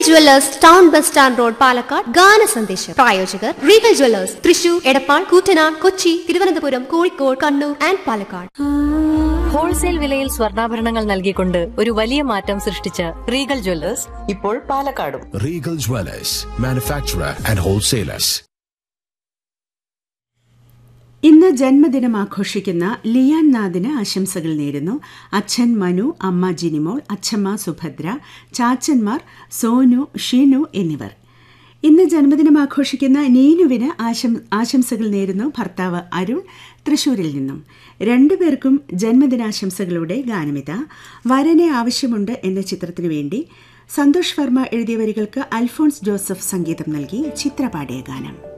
Jewellers town bus stand road Palakkad ഗാന സന്ദേശം പ്രായോജകർ Regal jewellers Thrissur Edappal Koottanad Kochi Thiruvananthapuram Kozhikode Kannur and Palakkad wholesale വിലയിൽ സ്വർണ്ണാഭരണങ്ങൾ നൽകിക്കൊണ്ട് ഒരു വലിയ മാറ്റം സൃഷ്ടിച്ച റീഗൽ ജ്വല്ലേഴ്സ് ഇപ്പോൾ പാലക്കാടും Regal Dwellers, manufacturer and wholesalers. ഇന്ന് ജന്മദിനം ആഘോഷിക്കുന്ന ലിയാൻ നാഥിന് ആശംസകൾ നേരുന്നു അച്ഛൻ മനു അമ്മ ജിനിമോൾ അച്ഛമ്മ സുഭദ്ര ചാച്ചന്മാർ സോനു ഷിനു എന്നിവർ ഇന്ന് ജന്മദിനം ആഘോഷിക്കുന്ന നീനുവിന് ആശം ആശംസകൾ നേരുന്നു ഭർത്താവ് അരുൺ തൃശൂരിൽ നിന്നും രണ്ടുപേർക്കും ജന്മദിനാശംസകളുടെ ഗാനമിത വരനെ ആവശ്യമുണ്ട് എന്ന ചിത്രത്തിനു വേണ്ടി സന്തോഷ് വർമ്മ എഴുതിയ വരികൾക്ക് അൽഫോൺസ് ജോസഫ് സംഗീതം നൽകി ചിത്രപാടിയ ഗാനം